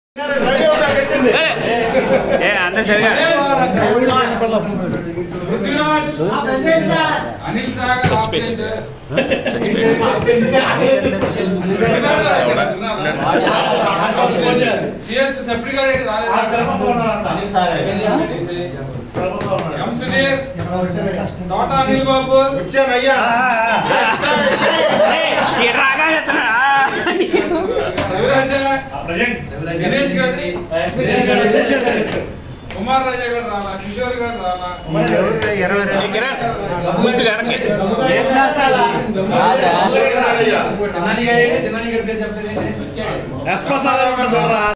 ఏ అంత సరిగా Prithviraj Anil Sagar absent C S సెప్రికారెడ్డి ఎం సుధీర్ తోట అనిల్ బాబు వచ్చానయ్యా రాగా చెప్తున్నా రవిరాజ దినేష్ గారి కుమార్ రాజా గారు రాలా కిషోర్ గారు రాలా గుర్తుగా వెనక్కి. అయ్యా ఎస్ ప్రసాద్